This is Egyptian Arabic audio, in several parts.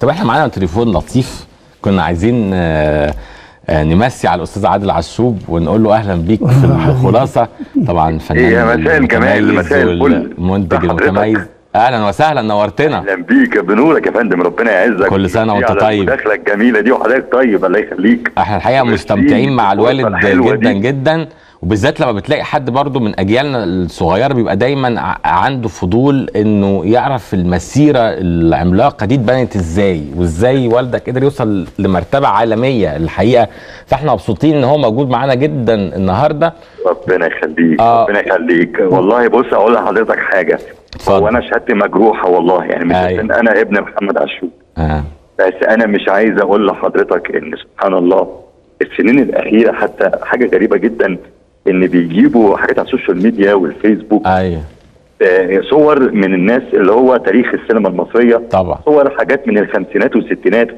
طب احنا معانا تليفون لطيف كنا عايزين آه، آه، نمسي على الاستاذ عادل عشوب ونقول له اهلا بيك في الخلاصه طبعا الفنان يا مساء الجمال، المتميز مساء الفل. والمنتج بحضرتك. المتميز اهلا وسهلا نورتنا اهلا بيك بنورك يا فندم ربنا يعزك كل سنة وأنت على طيب. المداخله الجميله دي وحضرتك طيب الله يخليك احنا الحقيقه ميرسي. مستمتعين مع الفرصة الوالد الحلوة جدا دي. جدا وبالذات لما بتلاقي حد برضو من اجيالنا الصغيره بيبقى دايما ع- عنده فضول انه يعرف المسيره العملاقه دي اتبنت ازاي وازاي والدك قدر يوصل لمرتبه عالميه الحقيقه فاحنا مبسوطين ان هو موجود معانا جدا النهارده ربنا يخليك آه. ربنا يخليك والله بص اقول لحضرتك حاجه اتفضل. هو انا شهادتي مجروحه والله يعني مش أيوة. عشان انا ابن محمد عشوب آه. بس انا مش عايز اقول لحضرتك ان سبحان الله السنين الاخيره حتى حاجه غريبه جدا ان بيجيبوا حاجات على السوشيال ميديا والفيسبوك ايوه آه، صور من الناس اللي هو تاريخ السينما المصريه طبعا صور حاجات من الخمسينات والستينات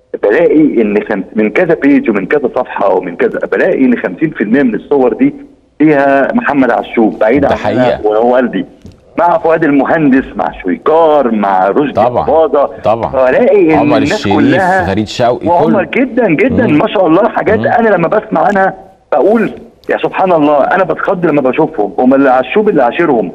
بلاقي ان خم... من كذا بيج ومن كذا صفحه ومن كذا بلاقي ان 50% من الصور دي فيها محمد عشوب بعيد ده عن حقيقة. وهو والدي مع فؤاد المهندس مع شويكار مع رشدي طبعا. أباضة. طبعا. فلاقي ان عمر الناس الشريف كلها فريد شوقي وعمر كل جدا جدا مم. ما شاء الله حاجات مم. انا لما بسمع عنها بقول يا سبحان الله انا بتخض لما بشوفهم هم اللي عشوب اللي عاشرهم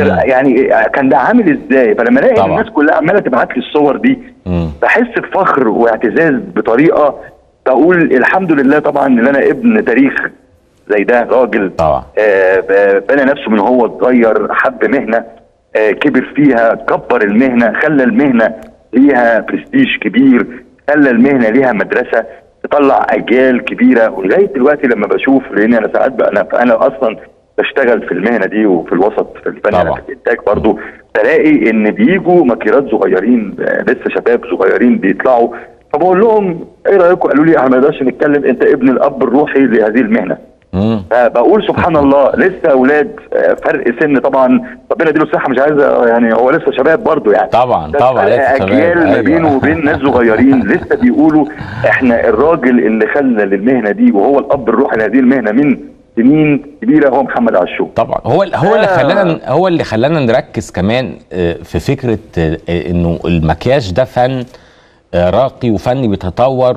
يعني كان ده عامل ازاي فلما الاقي طبعا. الناس كلها عماله تبعت لي الصور دي مم. بحس بفخر واعتزاز بطريقه بقول الحمد لله طبعا ان انا ابن تاريخ زي ده راجل طبعا آه، ب- بنى نفسه من هو صغير حب مهنه آه، كبر فيها كبر المهنه خلى المهنه ليها برستيج كبير خلى المهنه ليها مدرسه تطلع اجيال كبيره ولغايه دلوقتي لما بشوف لان انا ساعات بقى انا انا اصلا بشتغل في المهنه دي وفي الوسط في الفن طبعا. أنا في الانتاج برضو بلاقي ان بيجوا ماكيرات صغيرين آه، لسه شباب صغيرين بيطلعوا فبقول لهم ايه رايكم قالوا لي احنا ما نقدرش نتكلم انت ابن الاب الروحي لهذه المهنه مم. فبقول سبحان الله لسه اولاد آه، فرق سن طبعا ربنا يديله الصحه مش عايز آه، يعني هو لسه شباب برضه يعني طبعا بس طبعا فرق لسه شباب. اجيال ما أيوة. بينه وبين ناس صغيرين لسه بيقولوا احنا الراجل اللي خلى للمهنه دي وهو الاب الروحي لهذه المهنه من سنين كبيره هو محمد عاشور طبعا هو هو اللي آه. خلانا هو اللي خلانا نركز كمان آه، في فكره آه، انه المكياج ده فن آه، راقي وفني بيتطور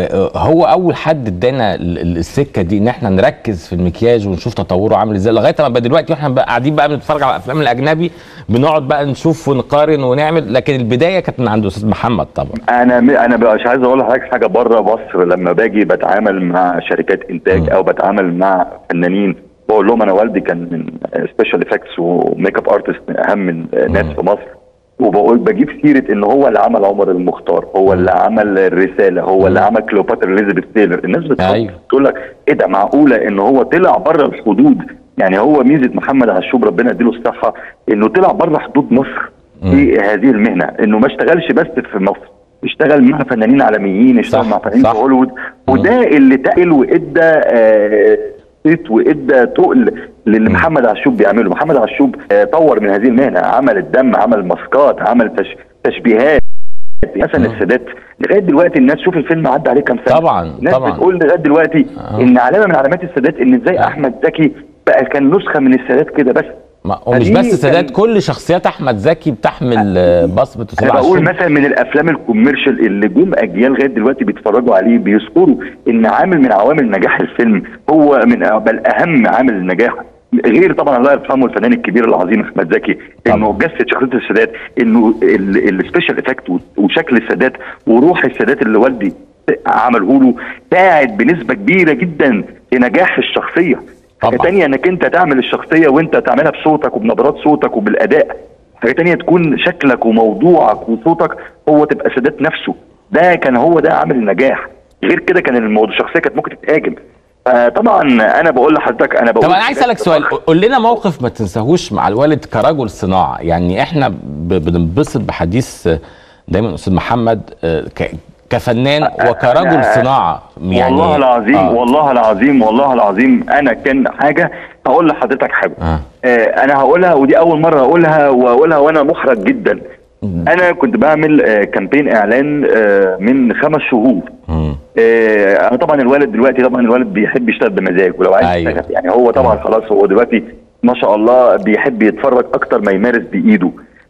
وهو اول حد ادانا ال- ال- السكه دي ان احنا نركز في المكياج ونشوف تطوره عامل ازاي لغايه ما بقى دلوقتي واحنا بقى قاعدين بقى بنتفرج على الافلام الاجنبي بنقعد بقى نشوف ونقارن ونعمل لكن البدايه كانت من عند استاذ محمد طبعا انا م- انا بقى مش عايز اقول لحضرتك حاجه بره مصر لما باجي بتعامل مع شركات انتاج مم. او بتعامل مع فنانين بقول لهم انا والدي كان من سبيشال افكتس وميك اب ارتست من اهم الناس مم. في مصر وبقول بجيب سيره ان هو اللي عمل عمر المختار هو اللي عمل الرساله هو اللي مم. عمل كليوباترا اليزابيث تايلر الناس بتفكر أيوة. تقول لك ايه ده معقوله ان هو طلع بره الحدود يعني هو ميزه محمد عشوب ربنا يديله الصحه انه طلع بره حدود مصر مم. في هذه المهنه انه ما اشتغلش بس في مصر اشتغل مع فنانين عالميين اشتغل صح، مع فنانين صح. في هوليوود وده اللي تقل وادى آه، صيت وادى تقل للي محمد عشوب بيعمله محمد عشوب آه، طور من هذه المهنه عمل الدم عمل ماسكات عمل تش- تشبيهات مثلا مم. السادات لغايه دلوقتي الناس شوف الفيلم عدى عليه كام سنه طبعا الناس طبعا بتقول لغايه دلوقتي آه. ان علامه من علامات السادات ان ازاي آه. احمد زكي بقى كان نسخه من السادات كده بس ما ومش فدي بس سادات كان- كل شخصيات احمد زكي بتحمل آه، بصمه استاذ انا بقول عاشور مثلا من الافلام الكوميرشال اللي جم اجيال لغايه دلوقتي بيتفرجوا عليه بيذكروا ان عامل من عوامل نجاح الفيلم هو من بل اهم عامل النجاح غير طبعا الله يرحمه الفنان الكبير العظيم احمد زكي انه جسد شخصيه السادات انه السبيشال افكت وشكل السادات وروح السادات اللي والدي عمله له ساعد بنسبه كبيره جدا لنجاح الشخصيه حاجه طبعا. تانية انك انت تعمل الشخصيه وانت تعملها بصوتك وبنبرات صوتك وبالاداء حاجه تانية تكون شكلك وموضوعك وصوتك هو تبقى سادات نفسه ده كان هو ده عامل النجاح غير كده كان الموضوع الشخصيه كانت ممكن تتهاجم فطبعا انا بقول لحضرتك انا بقول طب انا عايز اسالك سؤال قول لنا موقف ما تنساهوش مع الوالد كرجل صناعه يعني احنا ب- بننبسط بحديث دايما استاذ محمد آه، ك- كفنان وكرجل أنا- صناعه يعني والله العظيم آه. والله العظيم والله العظيم انا كان حاجه هقول لحضرتك حاجه آه. آه انا هقولها ودي اول مره اقولها واقولها وانا محرج جدا مم. انا كنت بعمل آه كامبين اعلان آه من خمس شهور مم. آه، انا طبعا الوالد دلوقتي طبعا الوالد بيحب يشتغل بمزاج ولو عايز أيوة. يشتغل يعني هو طبعا مم. خلاص هو دلوقتي ما شاء الله بيحب يتفرج اكتر ما يمارس بايده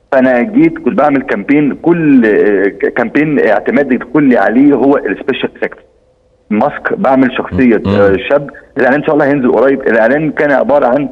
فانا جيت كنت بعمل كامبين كل آه، كامبين اعتمادي الكلي عليه هو السبيشال افكت ماسك بعمل شخصيه مم. آه، شاب الاعلان ان شاء الله هينزل قريب الاعلان كان عباره عن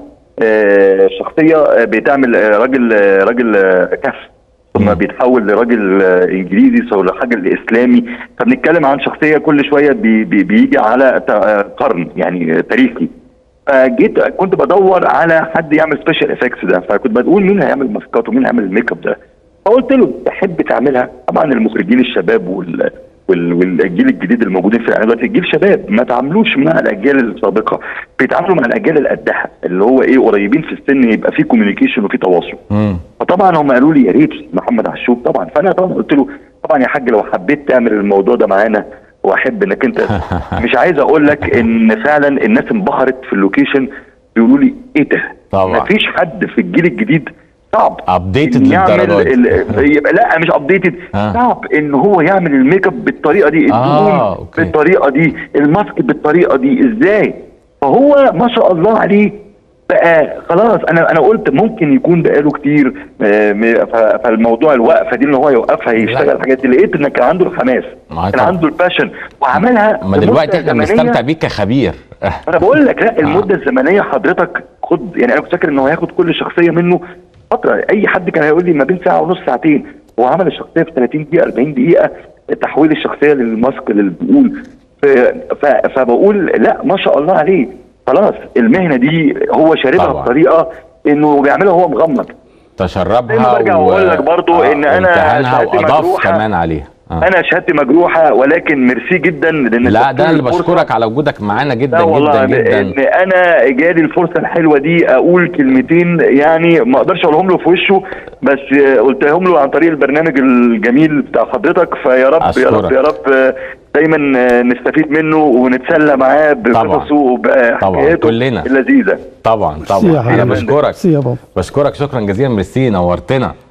آه، شخصيه آه، بتعمل آه، راجل آه، راجل آه، كف ثم مم. بيتحول لراجل آه، انجليزي او لراجل اسلامي فبنتكلم عن شخصيه كل شويه بي بي بيجي على ت- آه، قرن يعني آه، تاريخي فجيت كنت بدور على حد يعمل سبيشال افكتس ده فكنت بقول مين هيعمل ماسكات ومين هيعمل الميك اب ده فقلت له تحب تعملها طبعا المخرجين الشباب وال وال- والجيل الجديد الموجودين في الاعلام دلوقتي الجيل شباب ما تعاملوش مع الاجيال السابقه بيتعاملوا مع الاجيال اللي قدها اللي هو ايه قريبين في السن يبقى في كوميونيكيشن وفي تواصل مم. فطبعا هم قالوا لي يا ريت محمد عشوب طبعا فانا طبعا قلت له طبعا يا حاج لو حبيت تعمل الموضوع ده معانا واحب انك انت مش عايز اقول لك ان فعلا الناس انبهرت في اللوكيشن بيقولوا لي ايه ده؟ طبعا. مفيش حد في الجيل الجديد صعب Updated إن يعمل للدرجة دي. ال- يبقى لا مش ابديتد آه. صعب ان هو يعمل الميك اب بالطريقه دي آه، الدهون أوكي. بالطريقه دي الماسك بالطريقه دي ازاي فهو ما شاء الله عليه بقى خلاص انا انا قلت ممكن يكون بقاله كتير آه، م- ف- فالموضوع الوقفه دي ان هو يوقفها يشتغل الحاجات دي لقيت ان كان عنده الحماس معاك كان طبعا. عنده الباشن وعملها ما في دلوقتي مدة احنا زمنية. بنستمتع بيك كخبير انا بقول لك لا المده الزمنيه حضرتك خد يعني انا كنت فاكر انه هياخد كل شخصيه منه فتره اي حد كان هيقول لي ما بين ساعه ونص ساعتين هو عمل الشخصيه في 30 دقيقه 40 دقيقه تحويل الشخصيه للماسك للبقول ف- ف- فبقول لا ما شاء الله عليه خلاص المهنه دي هو شاربها طبعا. بطريقه انه بيعملها وهو مغمض تشربها دايما برجع وأقول لك برضو إن أنا وامتهنها شهادتي واضاف مجروحة. كمان عليها آه. انا شهادتي مجروحه ولكن ميرسي جدا لان لا اديتوني ده اللي الفرصة. بشكرك على وجودك معانا جدا لا والله جدا جدا ان انا جالي الفرصه الحلوه دي اقول كلمتين يعني ما اقدرش اقولهم له في وشه بس آه، قلتهم له عن طريق البرنامج الجميل بتاع حضرتك فيا رب يا أشكرك. رب يا رب آه، دايما آه، نستفيد منه ونتسلى معاه بقصصه وبحكاياته كلنا. اللذيذه طبعا ميرسي يا طبعا انا حبيبي. بشكرك ميرسي يا بابا بشكرك شكرا جزيلا ميرسي نورتنا